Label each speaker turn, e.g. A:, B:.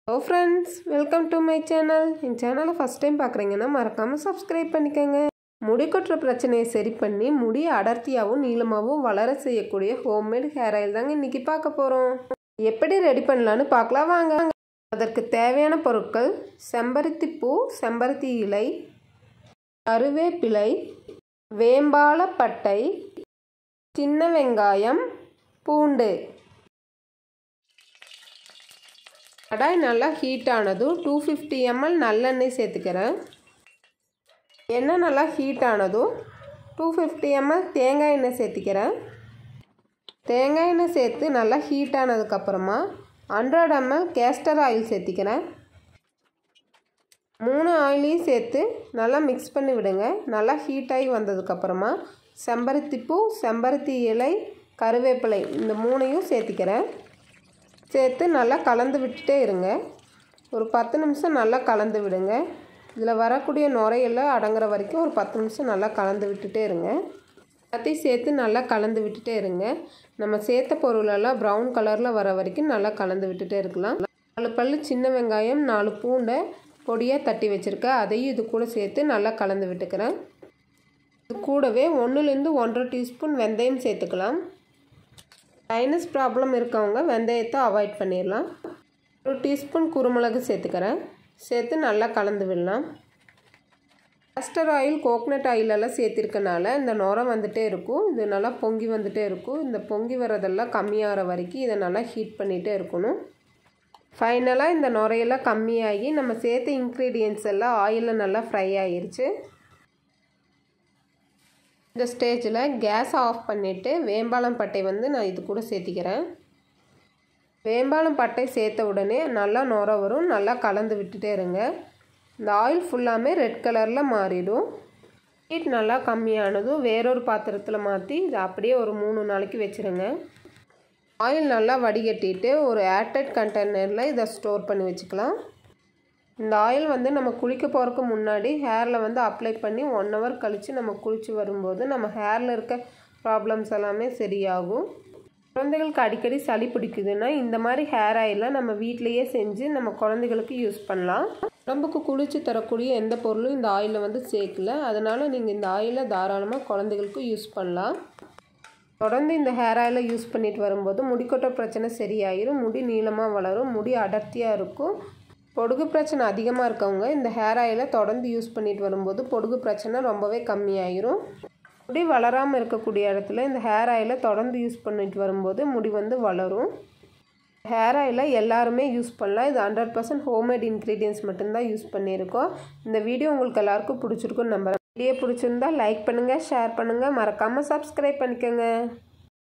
A: hello friends welcome to my channel என் சேனலை first time பார்க்குறீங்கன்னா மறக்காமல் சப்ஸ்கிரைப் பண்ணிக்கோங்க முடி கொட்டுற பிரச்சனையை சரி பண்ணி முடி அடர்த்தியாகவும் நீளமாகவும் வளர செய்யக்கூடிய ஹோம்மேட் ஹேர் ஆயில் தாங்க இன்றைக்கி பார்க்க போகிறோம் எப்படி ரெடி பண்ணலான்னு பார்க்கலாம் வாங்க அதற்கு தேவையான பொருட்கள் செம்பருத்தி பூ செம்பருத்தி இலை கருவேப்பிலை வேம்பாலப்பட்டை சின்ன வெங்காயம் பூண்டு கடாய் நல்லா ஹீட் ஆனதும் டூ ஃபிஃப்டி எம்எல் நல்லெண்ணெய் சேர்த்துக்கிறேன் எண்ணெய் நல்லா ஹீட் ஆனதும் டூ ஃபிஃப்டி எம்எல் தேங்காய் எண்ணெய் சேர்த்துக்கிறேன் தேங்காய் எண்ணெய் சேர்த்து நல்லா ஹீட் ஆனதுக்கப்புறமா ஹண்ட்ரட் எம்எல் கேஸ்டர் ஆயில் சேர்த்திக்கிறேன் மூணு ஆயிலையும் சேர்த்து நல்லா மிக்ஸ் பண்ணி விடுங்க நல்லா ஹீட் ஆகி வந்ததுக்கப்புறமா செம்பருத்தி பூ செம்பருத்தி இலை கருவேப்பிலை இந்த மூணையும் சேர்த்திக்கிறேன் சேர்த்து நல்லா கலந்து விட்டுட்டே இருங்க ஒரு பத்து நிமிஷம் நல்லா கலந்து விடுங்க இதில் வரக்கூடிய நுரையெல்லாம் அடங்குற வரைக்கும் ஒரு பத்து நிமிஷம் நல்லா கலந்து விட்டுட்டே இருங்க எல்லாத்தையும் சேர்த்து நல்லா கலந்து விட்டுட்டே இருங்க நம்ம சேர்த்த பொருளெல்லாம் ப்ரௌன் கலரில் வர வரைக்கும் நல்லா கலந்து விட்டுட்டே இருக்கலாம் நாலு பல் சின்ன வெங்காயம் நாலு பூண்டை பொடியாக தட்டி வச்சுருக்கேன் அதையும் இது கூட சேர்த்து நல்லா கலந்து விட்டுக்கிறேன் இது கூடவே ஒன்றுலேருந்து ஒன்றரை டீஸ்பூன் வெந்தயம் சேர்த்துக்கலாம் சைனஸ் ப்ராப்ளம் இருக்கவங்க வெந்தயத்தை அவாய்ட் பண்ணிடலாம் ஒரு டீஸ்பூன் குருமிளகு சேர்த்துக்கிறேன் சேர்த்து நல்லா கலந்து விடலாம் கேஸ்டர் ஆயில் கோக்னட் ஆயிலெல்லாம் சேர்த்திருக்கனால இந்த நுரம் வந்துகிட்டே இருக்கும் இது நல்லா பொங்கி வந்துகிட்டே இருக்கும் இந்த பொங்கி வரதெல்லாம் கம்மியாகிற வரைக்கும் இதை நல்லா ஹீட் பண்ணிகிட்டே இருக்கணும் ஃபைனலாக இந்த நுரையெல்லாம் கம்மியாகி நம்ம சேர்த்த இன்க்ரீடியன்ஸ் எல்லாம் ஆயிலில் நல்லா ஃப்ரை ஆகிருச்சு இந்த ஸ்டேஜில் கேஸ் ஆஃப் பண்ணிவிட்டு வேம்பாலம் பட்டை வந்து நான் இது கூட சேர்த்திக்கிறேன் வேம்பாலம் பட்டை சேர்த்த உடனே நல்லா நுர வரும் நல்லா கலந்து விட்டுட்டே இருங்க இந்த ஆயில் ஃபுல்லாமே ரெட் கலரில் மாறிடும் ஹீட் நல்லா கம்மியானதும் வேறொரு பாத்திரத்தில் மாற்றி இதை அப்படியே ஒரு மூணு நாளைக்கு வச்சுருங்க ஆயில் நல்லா வடிகட்டிட்டு ஒரு ஏர்டைட் கண்டெய்னரில் இதை ஸ்டோர் பண்ணி வச்சுக்கலாம் இந்த ஆயில் வந்து நம்ம குளிக்க போகிறதுக்கு முன்னாடி ஹேரில் வந்து அப்ளை பண்ணி ஒன் ஹவர் கழித்து நம்ம குளித்து வரும்போது நம்ம ஹேரில் இருக்க ப்ராப்ளம்ஸ் எல்லாமே சரியாகும் குழந்தைகளுக்கு அடிக்கடி சளி பிடிக்குதுன்னா இந்த மாதிரி ஹேர் ஆயிலை நம்ம வீட்டிலையே செஞ்சு நம்ம குழந்தைகளுக்கு யூஸ் பண்ணலாம் உடம்புக்கு குளிச்சு தரக்கூடிய எந்த பொருளும் இந்த ஆயிலில் வந்து சேர்க்கல அதனால் நீங்கள் இந்த ஆயிலை தாராளமாக குழந்தைகளுக்கு யூஸ் பண்ணலாம் தொடர்ந்து இந்த ஹேர் ஆயிலை யூஸ் பண்ணிட்டு வரும்போது முடிக்கொட்ட பிரச்சனை சரியாயிரும் முடி நீளமாக வளரும் முடி அடர்த்தியாக இருக்கும் பொடுகு பிரச்சனை அதிகமாக இருக்கவங்க இந்த ஹேர் ஆயிலை தொடர்ந்து யூஸ் பண்ணிட்டு வரும்போது பொடுகு பிரச்சனை ரொம்பவே கம்மியாயிரும் முடி வளராமல் இருக்கக்கூடிய இடத்துல இந்த ஹேர் ஆயிலை தொடர்ந்து யூஸ் பண்ணிட்டு வரும்போது முடி வந்து வளரும் ஹேர் ஆயிலை எல்லாருமே யூஸ் பண்ணலாம் இது ஹண்ட்ரட் பர்சன்ட் ஹோம்மேட் இன்க்ரீடியன்ஸ் மட்டும்தான் யூஸ் பண்ணியிருக்கோம் இந்த வீடியோ உங்களுக்கு எல்லாருக்கும் பிடிச்சிருக்குன்னு நம்புகிறேன் வீடியோ பிடிச்சிருந்தா லைக் பண்ணுங்கள் ஷேர் பண்ணுங்கள் மறக்காமல் சப்ஸ்கிரைப் பண்ணிக்கோங்க